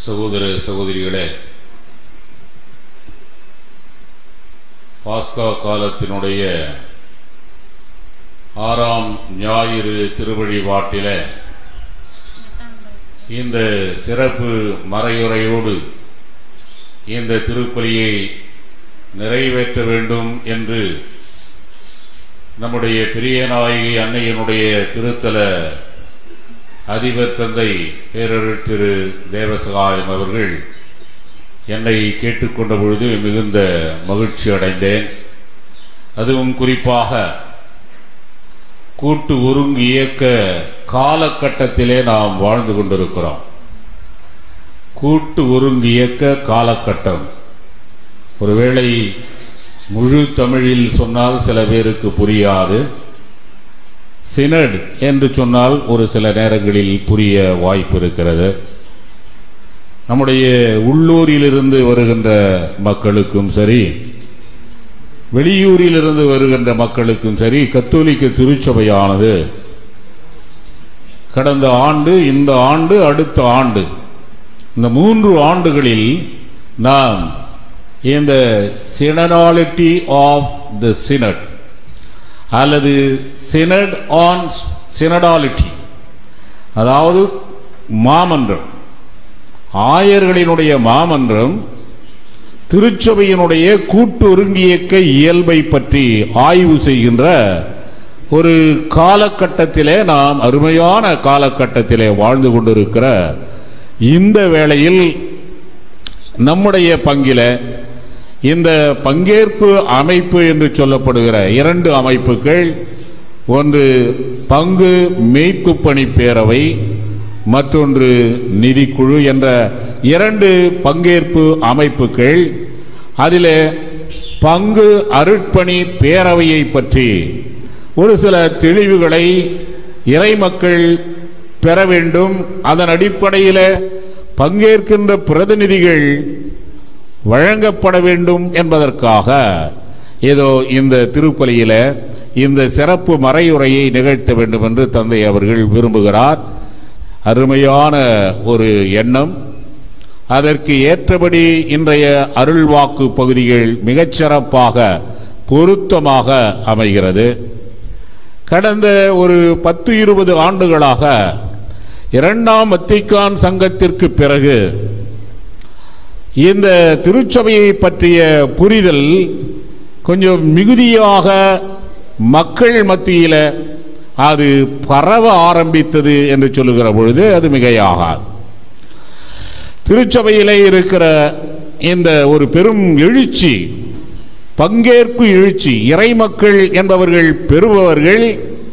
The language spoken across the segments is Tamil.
சகோதர சகோதரிகளே பாஸ்கா காலத்தினுடைய ஆறாம் ஞாயிறு திருவழிபாட்டில இந்த சிறப்பு மறையுறையோடு இந்த திருப்பலியை நிறைவேற்ற வேண்டும் என்று நம்முடைய பிரியநாயகி அன்னையினுடைய திருத்தல அதிபர் தந்தை பேரருள் திரு தேவசகாயம் அவர்கள் என்னை கேட்டுக்கொண்ட பொழுது மிகுந்த மகிழ்ச்சி அடைந்தேன் அதுவும் குறிப்பாக கூட்டு ஒருங்கு இயக்க காலகட்டத்திலே நாம் வாழ்ந்து கொண்டிருக்கிறோம் கூட்டு ஒருங்கு இயக்க காலகட்டம் ஒருவேளை முழு தமிழில் சொன்னால் சில பேருக்கு புரியாது சினட் என்று சொன்னால் ஒரு சில நேரங்களில் புரிய வாய்ப்பு இருக்கிறது நம்முடைய உள்ளூரிலிருந்து வருகின்ற மக்களுக்கும் சரி வெளியூரிலிருந்து வருகின்ற மக்களுக்கும் சரி கத்தோலிக்க திருச்சபையானது கடந்த ஆண்டு இந்த ஆண்டு அடுத்த ஆண்டு இந்த மூன்று ஆண்டுகளில் நாம் இந்த சினடாலிட்டி ஆஃப் த சினட் அல்லது சினட் ஆன் சினடாலிட்டி அதாவது மாமன்றம் ஆயர்களினுடைய மாமன்றம் திருச்சபையினுடைய கூட்டு ஒருங்கியக்க இயல்பை பற்றி ஆய்வு செய்கின்ற ஒரு காலகட்டத்திலே நாம் அருமையான காலகட்டத்திலே வாழ்ந்து கொண்டிருக்கிற இந்த வேளையில் நம்முடைய பங்கில இந்த பங்கேற்பு அமைப்பு என்று சொல்லப்படுகிற இரண்டு அமைப்புகள் ஒன்று பங்கு மெய்ப்பு பணி பேரவை மற்றொன்று நிதிக்குழு என்ற இரண்டு பங்கேற்பு அமைப்புகள் அதில் பங்கு அருட்பணி பேரவையை பற்றி ஒரு சில தெளிவுகளை இறைமக்கள் பெற வேண்டும் அதன் அடிப்படையில் பங்கேற்கின்ற பிரதிநிதிகள் வழங்கப்பட வேண்டும் என்பதற்காக ஏதோ இந்த திருப்பலியில இந்த சிறப்பு மறையுரையை நிகழ்த்த வேண்டும் என்று தந்தை அவர்கள் விரும்புகிறார் அருமையான ஒரு எண்ணம் அதற்கு ஏற்றபடி இன்றைய அருள்வாக்கு பகுதிகள் மிகச்சிறப்பாக பொருத்தமாக அமைகிறது கடந்த ஒரு பத்து இருபது ஆண்டுகளாக இரண்டாம் வத்திக்கான் சங்கத்திற்கு பிறகு இந்த திருச்சபையை பற்றிய புரிதல் கொஞ்சம் மிகுதியாக மக்கள் மத்தியில் அது பரவ ஆரம்பித்தது என்று சொல்லுகிற பொழுது அது மிகையாகாது திருச்சபையிலே இருக்கிற இந்த ஒரு பெரும் எழுச்சி பங்கேற்பு எழுச்சி இறைமக்கள் என்பவர்கள் பெறுபவர்கள்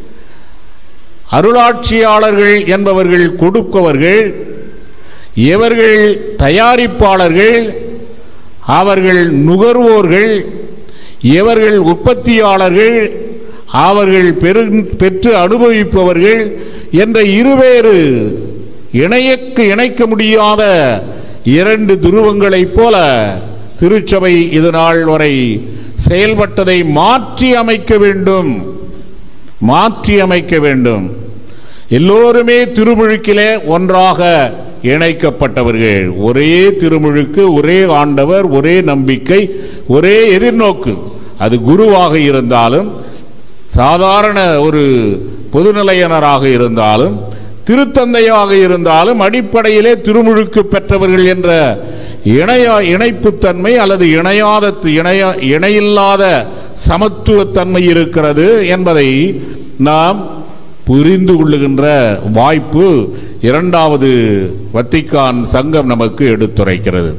அருளாட்சியாளர்கள் என்பவர்கள் கொடுப்பவர்கள் இவர்கள் தயாரிப்பாளர்கள் அவர்கள் நுகர்வோர்கள் இவர்கள் உற்பத்தியாளர்கள் அவர்கள் பெரு பெற்று அனுபவிப்பவர்கள் என்ற இருவேறு இணையக்கு இணைக்க முடியாத இரண்டு துருவங்களைப் போல திருச்சபை இது நாள் வரை செயல்பட்டதை மாற்றி அமைக்க வேண்டும் மாற்றி அமைக்க வேண்டும் எல்லோருமே திருமுழுக்கிலே ஒன்றாக இணைக்கப்பட்டவர்கள் ஒரே திருமுழுக்கு ஒரே ஆண்டவர் ஒரே நம்பிக்கை ஒரே எதிர்நோக்கு அது குருவாக இருந்தாலும் சாதாரண ஒரு பொதுநிலையினராக இருந்தாலும் திருத்தந்தையாக இருந்தாலும் அடிப்படையிலே திருமுழுக்கு பெற்றவர்கள் என்ற இணைய இணைப்புத்தன்மை அல்லது இணையாத இணைய இணையில்லாத சமத்துவத்தன்மை இருக்கிறது என்பதை நாம் புரிந்து கொள்ளுகின்ற வாய்ப்பு இரண்டாவது வத்திக்கான் சங்கம் நமக்கு எடுத்துரைக்கிறது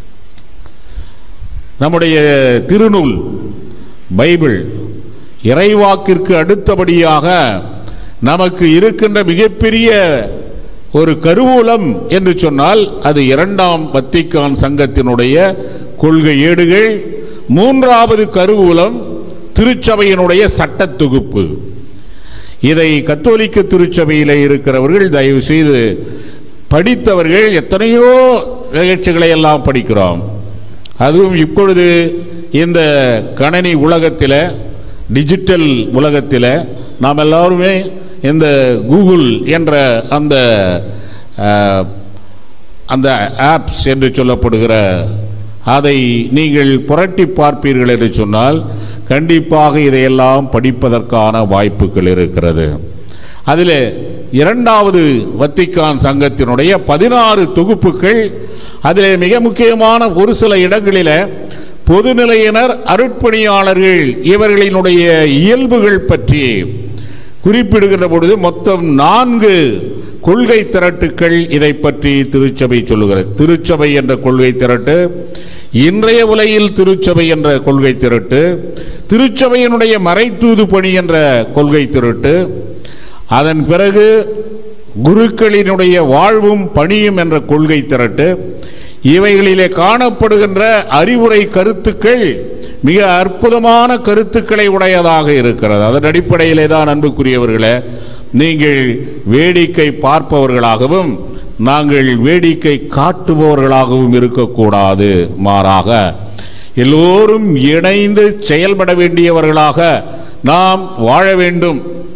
நம்முடைய திருநூல் பைபிள் இறைவாக்கிற்கு அடுத்தபடியாக நமக்கு இருக்கின்ற மிகப்பெரிய ஒரு கருவூலம் என்று சொன்னால் அது இரண்டாம் வத்திக்கான் சங்கத்தினுடைய கொள்கை ஏடுகள் மூன்றாவது கருவூலம் திருச்சபையினுடைய சட்ட தொகுப்பு இதை கத்தோலிக்க திருச்சபையில் இருக்கிறவர்கள் தயவு செய்து படித்தவர்கள் எத்தனையோ நிகழ்ச்சிகளை எல்லாம் படிக்கிறோம் அதுவும் இப்பொழுது இந்த கணனி உலகத்தில் டிஜிட்டல் உலகத்தில் நாம் எல்லாருமே இந்த கூகுள் என்ற அந்த அஹ், அந்த ஆப்ஸ் என்று சொல்லப்படுகிற அதை நீங்கள் புரட்டி பார்ப்பீர்கள் என்று சொன்னால் கண்டிப்பாக இதையெல்லாம் படிப்பதற்கான வாய்ப்புகள் இருக்கிறது அதில் இரண்டாவது வத்திக்கான் சங்கத்தினுடைய பதினாறு தொகுப்புகள் அதில் மிக முக்கியமான ஒரு சில இடங்களில் பொதுநிலையினர் அருட்பணியாளர்கள் இவர்களினுடைய இயல்புகள் பற்றி குறிப்பிடுகின்ற பொழுது மொத்தம் நான்கு கொள்கை திரட்டுக்கள் இதை பற்றி திருச்சபை சொல்லுகிறது திருச்சபை என்ற கொள்கை திரட்டு இன்றைய உலகில் திருச்சபை என்ற கொள்கை திரட்டு திருச்சபையினுடைய மறைத்தூது பணி என்ற கொள்கை திரட்டு அதன் பிறகு குருக்களினுடைய வாழ்வும் பணியும் என்ற கொள்கை திரட்டு இவைகளிலே காணப்படுகின்ற அறிவுரை கருத்துக்கள் மிக அற்புதமான கருத்துக்களை உடையதாக இருக்கிறது அதன் அடிப்படையிலே தான் அன்புக்குரியவர்களே நீங்கள் வேடிக்கை பார்ப்பவர்களாகவும் நாங்கள் வேடிக்கை காட்டுபவர்களாகவும் இருக்கக்கூடாது மாறாக எல்லோரும் இணைந்து செயல்பட வேண்டியவர்களாக நாம் வாழ வேண்டும்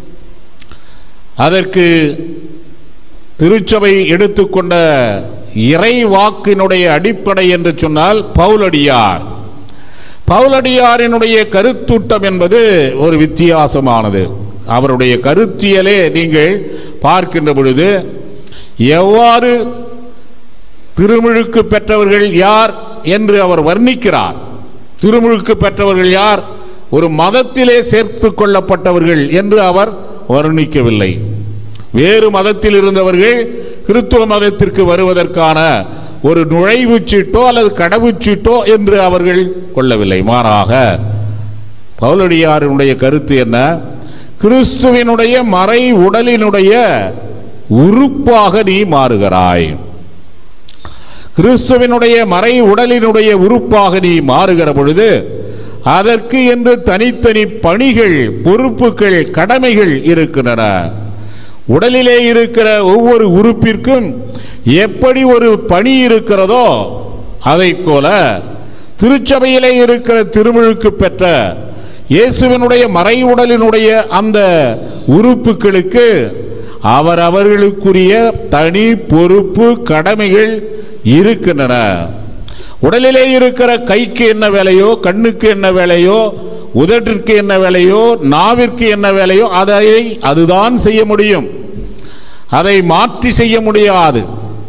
அதற்கு திருச்சபை எடுத்துக்கொண்ட இறை வாக்கினுடைய அடிப்படை என்று சொன்னால் பவுலடியார் பவுலடியாரினுடைய கருத்தூட்டம் என்பது ஒரு வித்தியாசமானது அவருடைய கருத்தியலே நீங்கள் பார்க்கின்ற பொழுது எவ்வாறு திருமுழுக்கு பெற்றவர்கள் யார் என்று அவர் வர்ணிக்கிறார் திருமுழுக்கு பெற்றவர்கள் யார் ஒரு மதத்திலே சேர்த்து கொள்ளப்பட்டவர்கள் என்று அவர் வர்ணிக்கவில்லை வேறு மதத்தில் இருந்தவர்கள் கிறித்துவ மதத்திற்கு வருவதற்கான ஒரு நுழைவுச் சீட்டோ அல்லது கடவுச்சீட்டோ என்று அவர்கள் கொள்ளவில்லை மாறாக பவுலடியாரினுடைய கருத்து என்ன கிறிஸ்துவினுடைய மறை உடலினுடைய உறுப்பாக நீ மாறுகிறாய் கிறிஸ்துவினுடைய மறை உடலினுடைய உறுப்பாக நீ மாறுகிற பொழுது அதற்கு என்று தனித்தனி பணிகள் பொறுப்புகள் கடமைகள் இருக்கின்றன உடலிலே இருக்கிற ஒவ்வொரு உறுப்பிற்கும் எப்படி ஒரு பணி இருக்கிறதோ அதை போல திருச்சபையிலே இருக்கிற திருமுழுக்கு பெற்ற இயேசுவினுடைய மறை உடலினுடைய அந்த உறுப்புகளுக்கு அவர் அவர்களுக்குரிய தனி பொறுப்பு கடமைகள் இருக்கின்றன உடலிலே இருக்கிற கைக்கு என்ன வேலையோ கண்ணுக்கு என்ன வேலையோ உதட்டிற்கு என்ன வேலையோ நாவிற்கு என்ன வேலையோ அதை அதுதான் செய்ய முடியும் அதை மாற்றி செய்ய முடியாது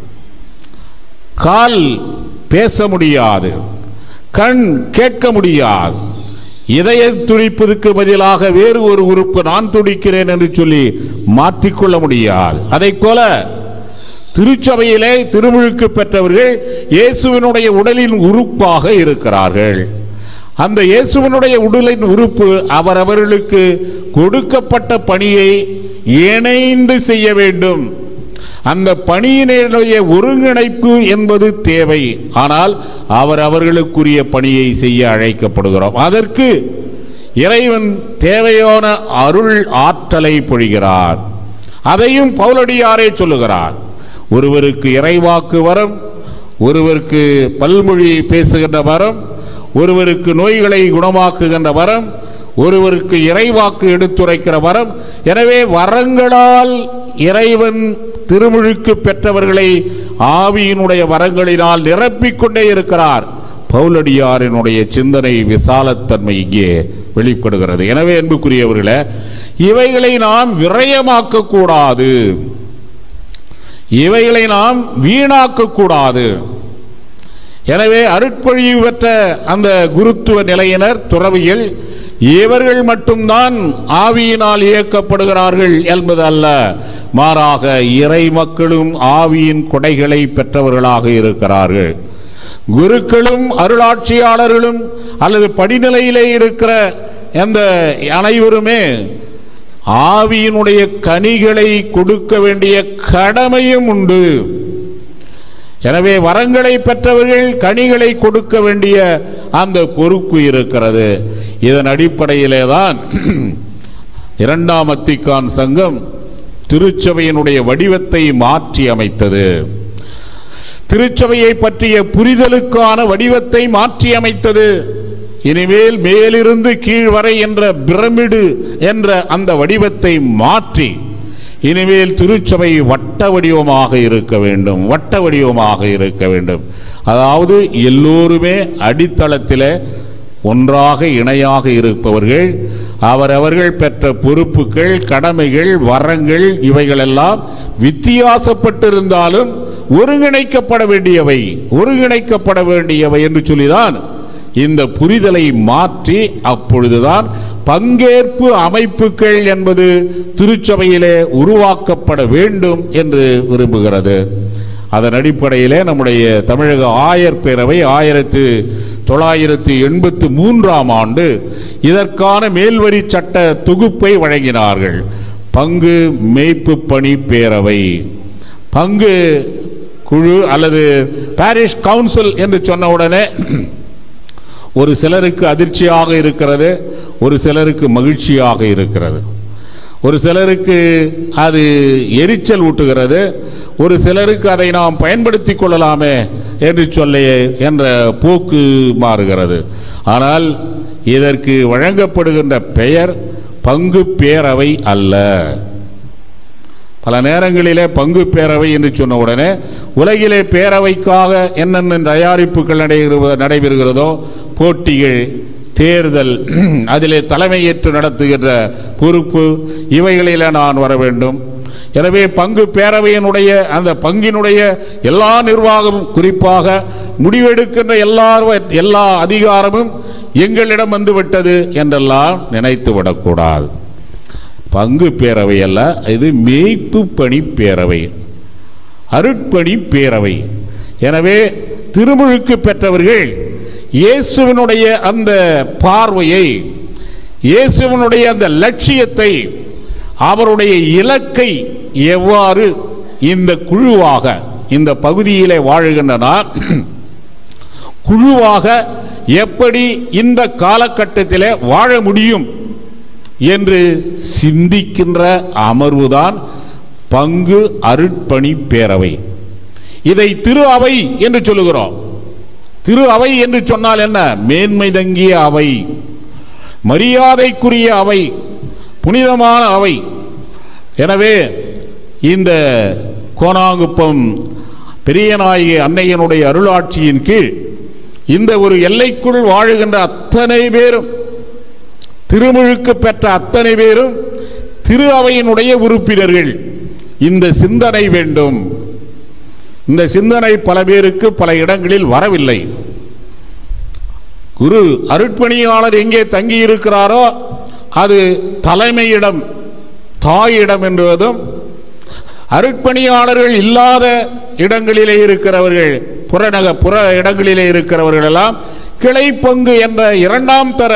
கால் பேச முடியாது கண் கேட்க முடியாது இதய துடிப்பதற்கு பதிலாக வேறு ஒரு உறுப்பு நான் துடிக்கிறேன் என்று சொல்லி மாற்றிக்கொள்ள முடியாது அதை போல திருச்சபையிலே திருமுழுக்கு பெற்றவர்கள் இயேசுவினுடைய உடலின் உறுப்பாக இருக்கிறார்கள் அந்த இயேசுவினுடைய உடலின் உறுப்பு அவரவர்களுக்கு கொடுக்கப்பட்ட பணியை இணைந்து செய்ய வேண்டும் அந்த பணியினுடைய ஒருங்கிணைப்பு என்பது தேவை ஆனால் அவர் அவர்களுக்குரிய பணியை செய்ய அழைக்கப்படுகிறோம் அதற்கு இறைவன் தேவையான அருள் ஆற்றலை பொழிகிறார் அதையும் பவுலடியாரே சொல்லுகிறார் ஒருவருக்கு இறைவாக்கு வரம் ஒருவருக்கு பல்மொழி பேசுகின்ற வரம் ஒருவருக்கு நோய்களை குணமாக்குகின்ற வரம் ஒருவருக்கு இறைவாக்கு எடுத்துரைக்கிற வரம் எனவே வரங்களால் இறைவன் திருமுழுக்கு பெற்றவர்களை ஆவியினுடைய வரங்களினால் நிரப்பிக் கொண்டே இருக்கிறார் பவுலடியாரினுடைய சிந்தனை விசாலத்தன்மை இங்கே வெளிப்படுகிறது எனவே அன்புக்குரியவர்களே இவைகளை நாம் விரயமாக்க கூடாது இவைகளை நாம் வீணாக்க கூடாது எனவே அருட்பொழிவு பெற்ற அந்த குருத்துவ நிலையினர் துறவிகள் இவர்கள் மட்டும்தான் ஆவியினால் இயக்கப்படுகிறார்கள் என்பது அல்ல மாறாக இறை மக்களும் ஆவியின் கொடைகளை பெற்றவர்களாக இருக்கிறார்கள் குருக்களும் அருளாட்சியாளர்களும் அல்லது படிநிலையிலே இருக்கிற அந்த அனைவருமே ஆவியினுடைய கனிகளை கொடுக்க வேண்டிய கடமையும் உண்டு எனவே வரங்களை பெற்றவர்கள் கனிகளை கொடுக்க வேண்டிய அந்த பொறுப்பு இருக்கிறது இதன் அடிப்படையிலே தான் இரண்டாம் அத்திக்கான் சங்கம் திருச்சபையினுடைய வடிவத்தை மாற்றி அமைத்தது திருச்சபையை பற்றிய புரிதலுக்கான வடிவத்தை மாற்றி அமைத்தது இனிமேல் மேலிருந்து கீழ் வரை என்ற பிரமிடு என்ற அந்த வடிவத்தை மாற்றி இனிமேல் திருச்சபை வட்ட வடிவமாக இருக்க வேண்டும் வட்ட வடிவமாக இருக்க வேண்டும் அதாவது எல்லோருமே அடித்தளத்திலே ஒன்றாக இணையாக இருப்பவர்கள் அவரவர்கள் பெற்ற பொறுப்புகள் கடமைகள் வரங்கள் இவைகளெல்லாம் வித்தியாசப்பட்டிருந்தாலும் ஒருங்கிணைக்கப்பட வேண்டியவை ஒருங்கிணைக்கப்பட வேண்டியவை என்று சொல்லிதான் இந்த புரிதலை மாற்றி அப்பொழுதுதான் பங்கேற்பு அமைப்புகள் என்பது திருச்சபையிலே உருவாக்கப்பட வேண்டும் என்று விரும்புகிறது அதன் அடிப்படையிலே நம்முடைய தமிழக ஆயர் பேரவை ஆயிரத்து தொள்ளாயிரத்து எண்பத்து மூன்றாம் ஆண்டு இதற்கான மேல்வரி சட்ட தொகுப்பை வழங்கினார்கள் பங்கு மேய்ப்பு பணி பேரவை பங்கு குழு அல்லது பாரிஷ் கவுன்சில் என்று சொன்ன உடனே ஒரு சிலருக்கு அதிர்ச்சியாக இருக்கிறது ஒரு சிலருக்கு மகிழ்ச்சியாக இருக்கிறது ஒரு சிலருக்கு அது எரிச்சல் ஊட்டுகிறது ஒரு சிலருக்கு அதை நாம் பயன்படுத்தி கொள்ளலாமே என்று சொல்ல என்ற போக்கு மாறுகிறது ஆனால் இதற்கு வழங்கப்படுகின்ற பெயர் பங்கு பேரவை அல்ல பல நேரங்களிலே பங்கு பேரவை என்று சொன்ன உடனே உலகிலே பேரவைக்காக என்னென்ன தயாரிப்புகள் நடைபெறுவ- நடைபெறுகிறதோ போட்டிகள் தேர்தல் அதிலே தலைமையேற்று நடத்துகின்ற பொறுப்பு இவைகளில் நான் வர வேண்டும் எனவே பங்கு பேரவையினுடைய அந்த பங்கினுடைய எல்லா நிர்வாகமும் குறிப்பாக முடிவெடுக்கின்ற எல்லா எல்லா அதிகாரமும் எங்களிடம் வந்துவிட்டது என்றெல்லாம் நினைத்து விடக்கூடாது பங்கு பேரவை அல்ல இது மேய்ப்பு பணி பேரவை அருட்பணி பேரவை எனவே திருமுழுக்கு பெற்றவர்கள் இயேசுவினுடைய அந்த பார்வையை இயேசுவினுடைய அந்த லட்சியத்தை அவருடைய இலக்கை எவ்வாறு இந்த குழுவாக இந்த பகுதியிலே வாழுகின்றனர் குழுவாக எப்படி இந்த காலகட்டத்திலே வாழ முடியும் என்று சிந்திக்கின்ற அமர்வுதான் பங்கு அருட்பணி பேரவை இதை திரு அவை என்று சொல்லுகிறோம் திரு அவை என்று சொன்னால் என்ன மேன்மை தங்கிய அவை மரியாதைக்குரிய அவை புனிதமான அவை எனவே இந்த கோனாங்குப்பம் பெரியநாயகி அன்னையனுடைய அருளாட்சியின் கீழ் இந்த ஒரு எல்லைக்குள் வாழுகின்ற அத்தனை பேரும் திருமுழுக்கு பெற்ற அத்தனை பேரும் திரு அவையினுடைய உறுப்பினர்கள் இந்த சிந்தனை வேண்டும் இந்த சிந்தனை பல பேருக்கு பல இடங்களில் வரவில்லை குரு அருட்பணியாளர் எங்கே தங்கி இருக்கிறாரோ அது தலைமையிடம் தாயிடம் என்பதும் அருட்பணியாளர்கள் இல்லாத இடங்களிலே இருக்கிறவர்கள் புறநக புற இடங்களிலே இருக்கிறவர்கள் எல்லாம் கிளை பங்கு என்ற இரண்டாம் தர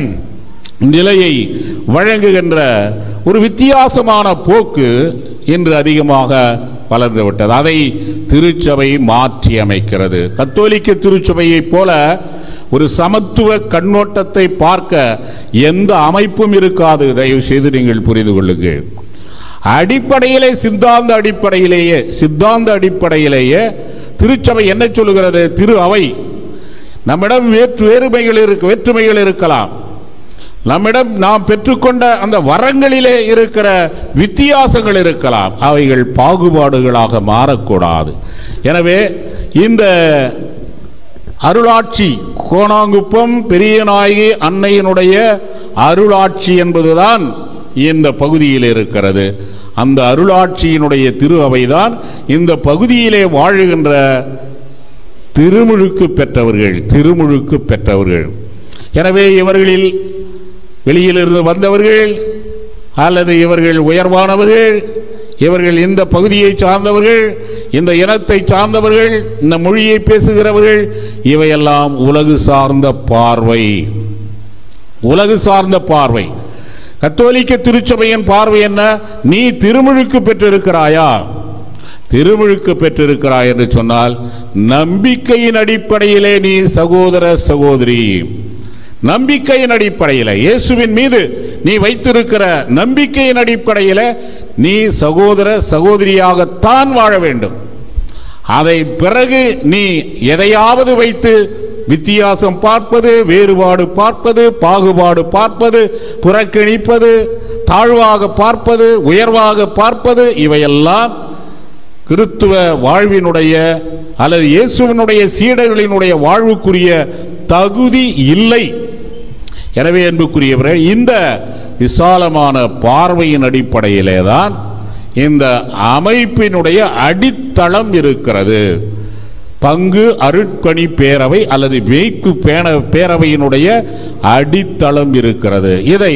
நிலையை வழங்குகின்ற ஒரு வித்தியாசமான போக்கு இன்று அதிகமாக வளர்ந்து விட்டது அதை திருச்சபை மாற்றி அமைக்கிறது கத்தோலிக்க திருச்சபையைப் போல ஒரு சமத்துவ கண்ணோட்டத்தை பார்க்க எந்த அமைப்பும் இருக்காது தயவு செய்து நீங்கள் புரிந்து கொள்ளுங்கள் அடிப்படையிலே சித்தாந்த அடிப்படையிலேயே சித்தாந்த அடிப்படையிலேயே திருச்சபை என்ன சொல்லுகிறது திரு அவை நம்மிடம் வேற்று வேறுமைகள் இருக்கு வேற்றுமைகள் இருக்கலாம் நம்மிடம் நாம் பெற்றுக்கொண்ட அந்த வரங்களிலே இருக்கிற வித்தியாசங்கள் இருக்கலாம் அவைகள் பாகுபாடுகளாக மாறக்கூடாது எனவே இந்த அருளாட்சி கோணாங்குப்பம் பெரியநாயகி அன்னையினுடைய அருளாட்சி என்பதுதான் இந்த பகுதியில் இருக்கிறது அந்த அருளாட்சியினுடைய திரு அவைதான் இந்த பகுதியிலே வாழுகின்ற திருமுழுக்கு பெற்றவர்கள் திருமுழுக்கு பெற்றவர்கள் எனவே இவர்களில் வெளியிலிருந்து வந்தவர்கள் அல்லது இவர்கள் உயர்வானவர்கள் இவர்கள் இந்த பகுதியை சார்ந்தவர்கள் இந்த இனத்தை சார்ந்தவர்கள் இந்த மொழியை பேசுகிறவர்கள் இவையெல்லாம் உலகு சார்ந்த பார்வை உலகு சார்ந்த பார்வை கத்தோலிக்க திருச்சபையின் பார்வை என்ன நீ திருமுழுக்கு பெற்றிருக்கிறாயா திருமுழுக்கு பெற்றிருக்கிறாய் என்று சொன்னால் நம்பிக்கையின் அடிப்படையிலே நீ சகோதர சகோதரி நம்பிக்கையின் அடிப்படையில் இயேசுவின் மீது நீ வைத்திருக்கிற நம்பிக்கையின் அடிப்படையில் நீ சகோதர சகோதரியாகத்தான் வாழ வேண்டும் அதை பிறகு நீ எதையாவது வைத்து வித்தியாசம் பார்ப்பது வேறுபாடு பார்ப்பது பாகுபாடு பார்ப்பது புறக்கணிப்பது தாழ்வாக பார்ப்பது உயர்வாக பார்ப்பது இவையெல்லாம் கிறித்துவ வாழ்வினுடைய அல்லது இயேசுவினுடைய சீடர்களினுடைய வாழ்வுக்குரிய தகுதி இல்லை எனவே அன்புக்குரியவரே இந்த விசாலமான பார்வையின் அடிப்படையிலே தான் இந்த அமைப்பினுடைய அடித்தளம் இருக்கிறது பங்கு அருட்பணி பேரவை அல்லது மேய்ப்பு பேண பேரவையினுடைய அடித்தளம் இருக்கிறது இதை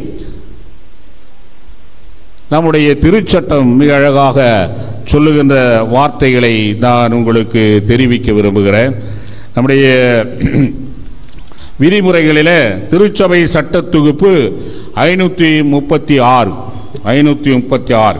நம்முடைய திருச்சட்டம் மிக அழகாக சொல்லுகின்ற வார்த்தைகளை நான் உங்களுக்கு தெரிவிக்க விரும்புகிறேன் நம்முடைய விதிமுறைகளிலே திருச்சபை சட்ட தொகுப்பு ஐநூற்றி முப்பத்தி ஆறு ஐநூற்றி முப்பத்தி ஆறு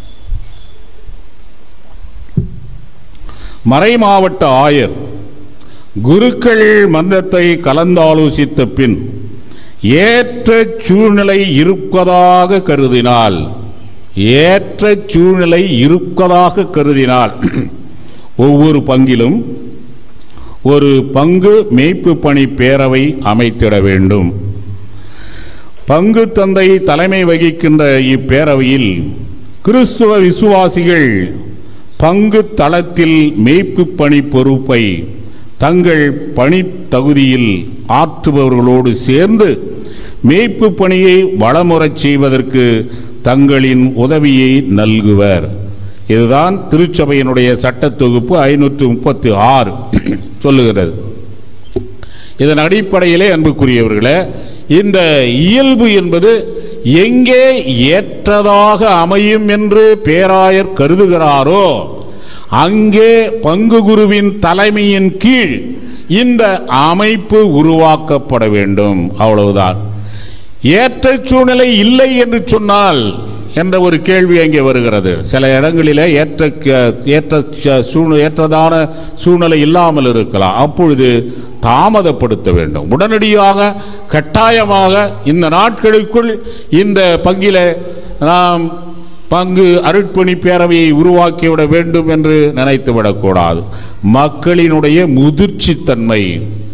மறைமாவட்ட ஆயர் குருக்கள் மன்றத்தை கலந்தாலோசித்த பின் ஏற்ற சூழ்நிலை இருப்பதாக கருதினால் ஏற்ற சூழ்நிலை இருப்பதாக கருதினால் ஒவ்வொரு பங்கிலும் ஒரு பங்கு மேய்ப்பு பணி பேரவை அமைத்திட வேண்டும் பங்கு தந்தை தலைமை வகிக்கின்ற இப்பேரவையில் கிறிஸ்துவ விசுவாசிகள் பங்கு தளத்தில் மேய்ப்பு பணி பொறுப்பை தங்கள் பணி தகுதியில் ஆற்றுபவர்களோடு சேர்ந்து மேய்ப்பு பணியை வளமுறச் செய்வதற்கு தங்களின் உதவியை நல்குவர் இதுதான் திருச்சபையினுடைய சட்ட தொகுப்பு ஐநூற்று முப்பத்தி ஆறு சொல்லுகிறது இதன் அடிப்படையிலே அன்புக்குரியவர்களே இந்த இயல்பு என்பது எங்கே ஏற்றதாக அமையும் என்று பேராயர் கருதுகிறாரோ அங்கே பங்கு குருவின் தலைமையின் கீழ் இந்த அமைப்பு உருவாக்கப்பட வேண்டும் அவ்வளவுதான் ஏற்ற சூழ்நிலை இல்லை என்று சொன்னால் என்ற ஒரு கேள்வி அங்கே வருகிறது சில இடங்களிலே ஏற்ற ஏற்ற சூழ்நிலை ஏற்றதான சூழ்நிலை இல்லாமல் இருக்கலாம் அப்பொழுது தாமதப்படுத்த வேண்டும் உடனடியாக கட்டாயமாக இந்த நாட்களுக்குள் இந்த பங்கில நாம் பங்கு அருட்பணி பேரவையை உருவாக்கிவிட வேண்டும் என்று நினைத்து விடக்கூடாது மக்களினுடைய முதிர்ச்சித்தன்மை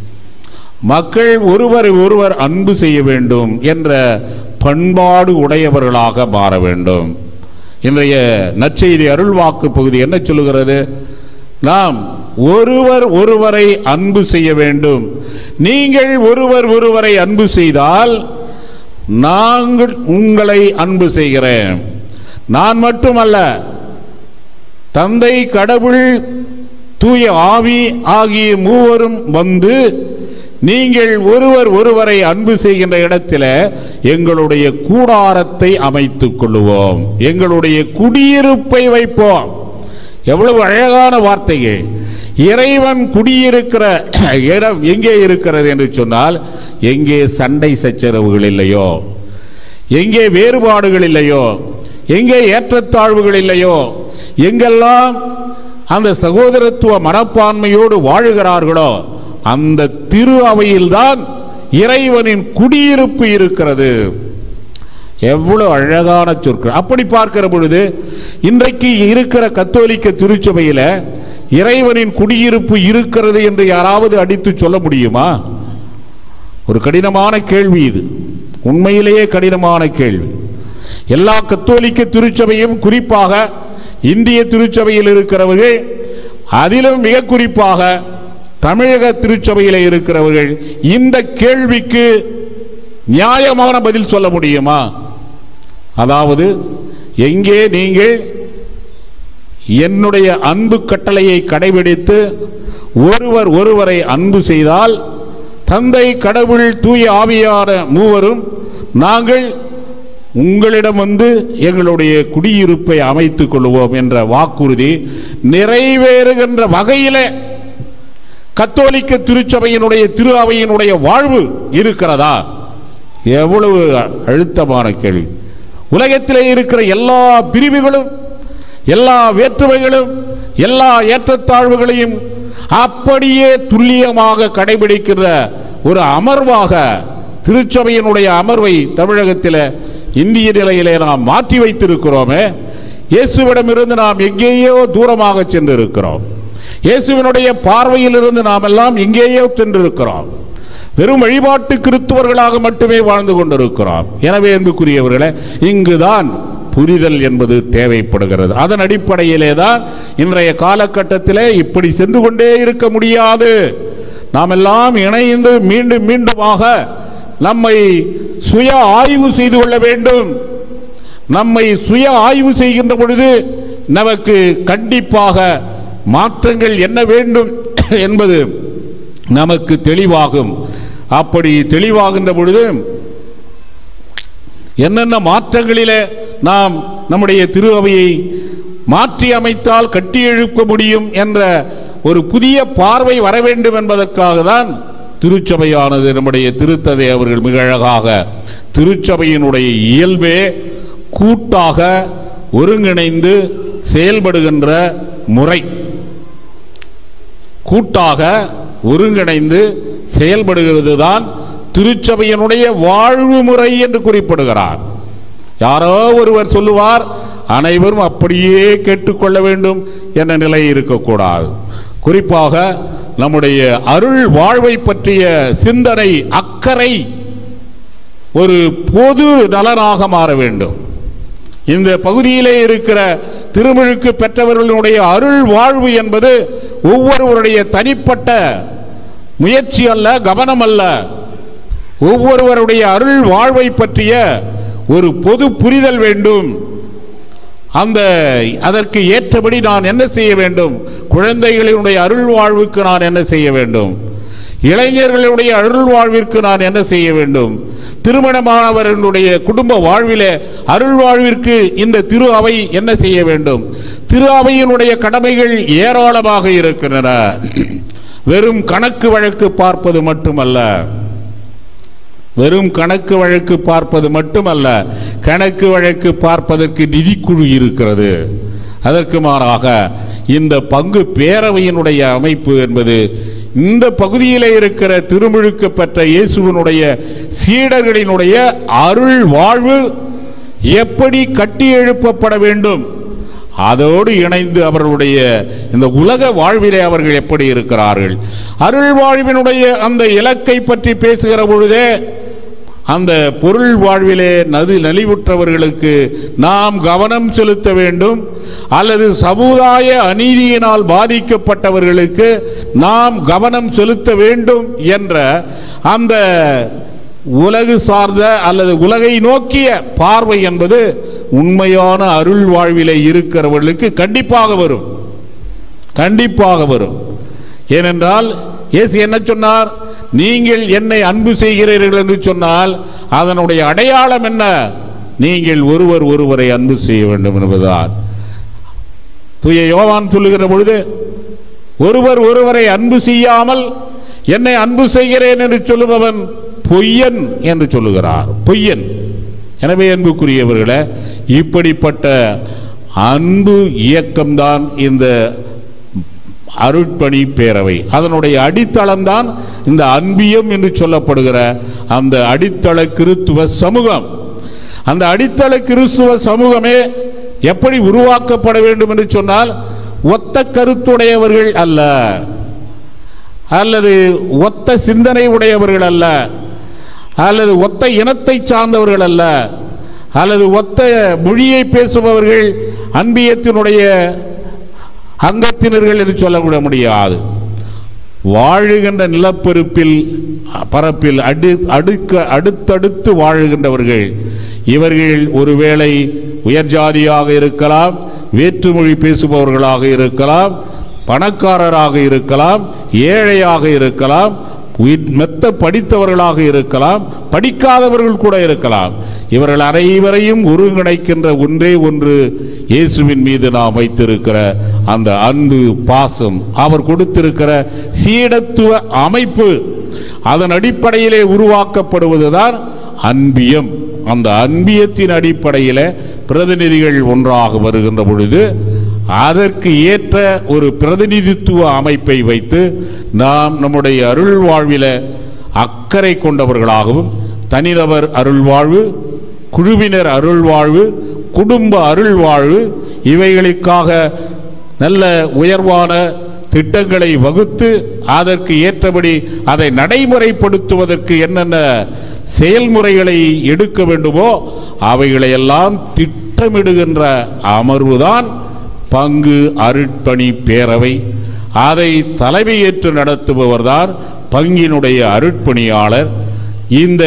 மக்கள் ஒருவரை ஒருவர் அன்பு செய்ய வேண்டும் என்ற பண்பாடு உடையவர்களாக மாற வேண்டும் இன்றைய நற்செய்தி அருள்வாக்கு பகுதி என்ன சொல்லுகிறது நாம் ஒருவர் ஒருவரை அன்பு செய்ய வேண்டும் நீங்கள் ஒருவர் ஒருவரை அன்பு செய்தால் நாங்கள் உங்களை அன்பு செய்கிறேன் நான் மட்டுமல்ல தந்தை கடவுள் தூய ஆவி ஆகிய மூவரும் வந்து நீங்கள் ஒருவர் ஒருவரை அன்பு செய்கின்ற இடத்துல எங்களுடைய கூடாரத்தை அமைத்துக் கொள்ளுவோம் எங்களுடைய குடியிருப்பை வைப்போம் எவ்வளவு அழகான வார்த்தைகள் இறைவன் குடியிருக்கிற இடம் எங்கே இருக்கிறது என்று சொன்னால் எங்கே சண்டை சச்சரவுகள் இல்லையோ எங்கே வேறுபாடுகள் இல்லையோ எங்கே ஏற்றத்தாழ்வுகள் இல்லையோ எங்கெல்லாம் அந்த சகோதரத்துவ மனப்பான்மையோடு வாழுகிறார்களோ அந்த திரு அவையில்தான் இறைவனின் குடியிருப்பு இருக்கிறது எவ்வளவு அழகான சொற்கள் அப்படி பார்க்கிற பொழுது இன்றைக்கு இருக்கிற கத்தோலிக்க திருச்சபையில இறைவனின் குடியிருப்பு இருக்கிறது என்று யாராவது அடித்து சொல்ல முடியுமா ஒரு கடினமான கேள்வி இது உண்மையிலேயே கடினமான கேள்வி எல்லா கத்தோலிக்க திருச்சபையும் குறிப்பாக இந்திய திருச்சபையில் இருக்கிறவர்கள் அதிலும் மிக குறிப்பாக தமிழக திருச்சபையில் இருக்கிறவர்கள் இந்த கேள்விக்கு நியாயமான பதில் சொல்ல முடியுமா அதாவது எங்கே நீங்கள் என்னுடைய அன்பு கட்டளையை கடைபிடித்து ஒருவர் ஒருவரை அன்பு செய்தால் தந்தை கடவுள் தூய ஆவியான மூவரும் நாங்கள் உங்களிடம் வந்து எங்களுடைய குடியிருப்பை அமைத்துக் கொள்வோம் என்ற வாக்குறுதி நிறைவேறுகின்ற வகையிலே கத்தோலிக்க திருச்சபையினுடைய திரு அவையினுடைய வாழ்வு இருக்கிறதா எவ்வளவு அழுத்தமான கேள்வி உலகத்திலே இருக்கிற எல்லா பிரிவுகளும் எல்லா வேற்றுமைகளும் எல்லா ஏற்றத்தாழ்வுகளையும் அப்படியே துல்லியமாக கடைபிடிக்கிற ஒரு அமர்வாக திருச்சபையினுடைய அமர்வை தமிழகத்தில் இந்திய நிலையிலே நாம் மாற்றி வைத்திருக்கிறோமே இயேசுவிடமிருந்து நாம் எங்கேயோ தூரமாக சென்று இருக்கிறோம் இயேசுவினுடைய பார்வையில் இருந்து நாம் எல்லாம் எங்கேயோ சென்றிருக்கிறோம் வெறும் வழிபாட்டு கிறித்துவர்களாக மட்டுமே வாழ்ந்து கொண்டிருக்கிறோம் எனவே என்புக்குரியவர்களே இங்குதான் புரிதல் என்பது தேவைப்படுகிறது அதன் அடிப்படையிலே தான் இன்றைய காலகட்டத்திலே இப்படி சென்று கொண்டே இருக்க முடியாது நாம் எல்லாம் இணைந்து மீண்டும் மீண்டுமாக நம்மை சுய ஆய்வு செய்து கொள்ள வேண்டும் நம்மை சுய ஆய்வு செய்கின்ற பொழுது நமக்கு கண்டிப்பாக மாற்றங்கள் என்ன வேண்டும் என்பது நமக்கு தெளிவாகும் அப்படி தெளிவாகின்ற பொழுது என்னென்ன மாற்றங்களிலே நாம் நம்முடைய திரு அவையை மாற்றி அமைத்தால் கட்டி எழுப்ப முடியும் என்ற ஒரு புதிய பார்வை வர வேண்டும் என்பதற்காக தான் திருச்சபையானது நம்முடைய திருத்ததை அவர்கள் மிக அழகாக திருச்சபையினுடைய இயல்பே கூட்டாக ஒருங்கிணைந்து செயல்படுகின்ற முறை கூட்டாக ஒருங்கிணைந்து செயல்படுகிறது தான் திருச்சபையினுடைய வாழ்வு முறை என்று குறிப்பிடுகிறார் யாரோ ஒருவர் சொல்லுவார் அனைவரும் அப்படியே கேட்டுக்கொள்ள வேண்டும் என்ற நிலை இருக்கக்கூடாது குறிப்பாக நம்முடைய அருள் வாழ்வை பற்றிய சிந்தனை அக்கறை ஒரு பொது நலனாக மாற வேண்டும் இந்த பகுதியிலே இருக்கிற திருமுழுக்கு பெற்றவர்களுடைய அருள் வாழ்வு என்பது ஒவ்வொருவருடைய தனிப்பட்ட முயற்சி அல்ல கவனம் அல்ல ஒவ்வொருவருடைய அருள் வாழ்வை பற்றிய ஒரு பொது புரிதல் வேண்டும் அந்த அதற்கு ஏற்றபடி நான் என்ன செய்ய வேண்டும் குழந்தைகளினுடைய அருள் வாழ்வுக்கு நான் என்ன செய்ய வேண்டும் இளைஞர்களுடைய அருள் வாழ்விற்கு நான் என்ன செய்ய வேண்டும் திருமணமானவர்களுடைய குடும்ப வாழ்விலே அருள் வாழ்விற்கு இந்த திரு அவை என்ன செய்ய வேண்டும் திரு அவையினுடைய கடமைகள் ஏராளமாக இருக்கின்றன வெறும் கணக்கு வழக்கு பார்ப்பது மட்டுமல்ல வெறும் கணக்கு வழக்கு பார்ப்பது மட்டுமல்ல கணக்கு வழக்கு பார்ப்பதற்கு நிதிக்குழு இருக்கிறது அதற்கு மாறாக இந்த பங்கு பேரவையினுடைய அமைப்பு என்பது இந்த பகுதியிலே இருக்கிற திருமுழுக்கு பெற்ற இயேசுவினுடைய சீடர்களினுடைய அருள் வாழ்வு எப்படி கட்டி எழுப்பப்பட வேண்டும் அதோடு இணைந்து அவர்களுடைய இந்த உலக வாழ்விலே அவர்கள் எப்படி இருக்கிறார்கள் அருள் வாழ்வினுடைய அந்த இலக்கை பற்றி பேசுகிற பொழுதே அந்த பொருள் வாழ்விலே நது நலிவுற்றவர்களுக்கு நாம் கவனம் செலுத்த வேண்டும் அல்லது சமுதாய அநீதியினால் பாதிக்கப்பட்டவர்களுக்கு நாம் கவனம் செலுத்த வேண்டும் என்ற அந்த உலகு சார்ந்த அல்லது உலகை நோக்கிய பார்வை என்பது உண்மையான அருள் வாழ்விலே இருக்கிறவர்களுக்கு கண்டிப்பாக வரும் கண்டிப்பாக வரும் ஏனென்றால் இயேசு என்ன சொன்னார் நீங்கள் என்னை அன்பு செய்கிறீர்கள் என்று சொன்னால் அதனுடைய அடையாளம் என்ன நீங்கள் ஒருவர் ஒருவரை அன்பு செய்ய வேண்டும் என்பதுதான் தூய யோவான் சொல்லுகிற பொழுது ஒருவர் ஒருவரை அன்பு செய்யாமல் என்னை அன்பு செய்கிறேன் என்று சொல்லுபவன் பொய்யன் என்று சொல்லுகிறார் பொய்யன் எனவே அன்புக்குரியவர்களே இப்படிப்பட்ட அன்பு இயக்கம்தான் இந்த அருட்பணி பேரவை அதனுடைய அடித்தளம்தான் இந்த அன்பியம் என்று சொல்லப்படுகிற அந்த அடித்தள கிறித்துவ சமூகம் அந்த அடித்தள கிறிஸ்துவ சமூகமே எப்படி உருவாக்கப்பட வேண்டும் என்று சொன்னால் ஒத்த கருத்துடையவர்கள் அல்ல அல்லது ஒத்த சிந்தனை உடையவர்கள் அல்ல அல்லது ஒத்த இனத்தை சார்ந்தவர்கள் அல்ல அல்லது ஒத்த மொழியை பேசுபவர்கள் அன்பியத்தினுடைய அங்கத்தினர்கள் என்று சொல்லக்கூட முடியாது வாழுகின்ற நிலப்பரப்பில் பரப்பில் அடு அடுக்க அடுத்தடுத்து வாழுகின்றவர்கள் இவர்கள் ஒருவேளை உயர் ஜாதியாக இருக்கலாம் வேற்றுமொழி பேசுபவர்களாக இருக்கலாம் பணக்காரராக இருக்கலாம் ஏழையாக இருக்கலாம் உயிர் மெத்த படித்தவர்களாக இருக்கலாம் படிக்காதவர்கள் கூட இருக்கலாம் இவர்கள் அனைவரையும் ஒருங்கிணைக்கின்ற ஒன்றே ஒன்று இயேசுவின் மீது நாம் வைத்திருக்கிற அந்த அன்பு பாசம் அவர் கொடுத்திருக்கிற சீடத்துவ அமைப்பு அதன் அடிப்படையிலே உருவாக்கப்படுவதுதான் அன்பியம் அந்த அன்பியத்தின் அடிப்படையில் பிரதிநிதிகள் ஒன்றாக வருகின்ற பொழுது அதற்கு ஏற்ற ஒரு பிரதிநிதித்துவ அமைப்பை வைத்து நாம் நம்முடைய அருள் வாழ்வில அக்கறை கொண்டவர்களாகவும் தனிநபர் அருள் வாழ்வு குழுவினர் அருள் வாழ்வு குடும்ப அருள் வாழ்வு இவைகளுக்காக நல்ல உயர்வான திட்டங்களை வகுத்து அதற்கு ஏற்றபடி அதை நடைமுறைப்படுத்துவதற்கு என்னென்ன செயல்முறைகளை எடுக்க வேண்டுமோ அவைகளையெல்லாம் திட்டமிடுகின்ற அமர்வுதான் பங்கு அருட்பணி பேரவை அதை தலைமையேற்று நடத்துபவர்தான் பங்கினுடைய அருட்பணியாளர் இந்த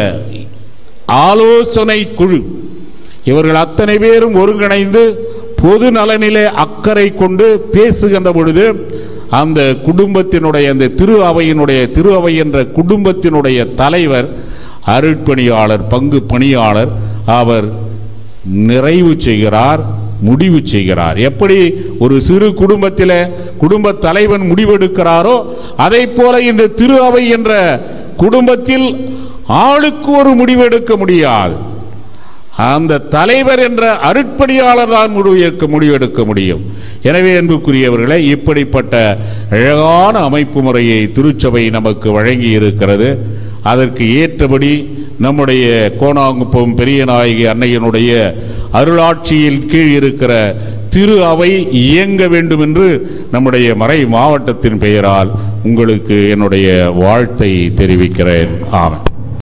ஆலோசனை குழு இவர்கள் அத்தனை பேரும் ஒருங்கிணைந்து பொது நலனிலே அக்கறை கொண்டு பேசுகின்ற பொழுது அந்த குடும்பத்தினுடைய அந்த திரு அவையினுடைய திரு அவை என்ற குடும்பத்தினுடைய தலைவர் அருட்பணியாளர் பங்கு பணியாளர் அவர் நிறைவு செய்கிறார் முடிவு செய்கிறார் எப்படி ஒரு சிறு குடும்பத்தில் குடும்ப தலைவன் முடிவெடுக்கிறாரோ அதை போல இந்த திரு அவை என்ற குடும்பத்தில் ஆளுக்கு ஒரு முடிவெடுக்க முடியாது அந்த தலைவர் என்ற அருட்பணியாளர் தான் முடிவெடுக்க முடிவெடுக்க முடியும் எனவே அன்புக்குரியவர்களே இப்படிப்பட்ட அழகான அமைப்பு முறையை திருச்சபை நமக்கு வழங்கி இருக்கிறது அதற்கு ஏற்றபடி நம்முடைய கோணாங்குப்பம் பெரியநாயகி அன்னையனுடைய அருளாட்சியில் கீழ் இருக்கிற திரு அவை இயங்க வேண்டும் என்று நம்முடைய மறை மாவட்டத்தின் பெயரால் உங்களுக்கு என்னுடைய வாழ்த்தை தெரிவிக்கிறேன் ஆமென்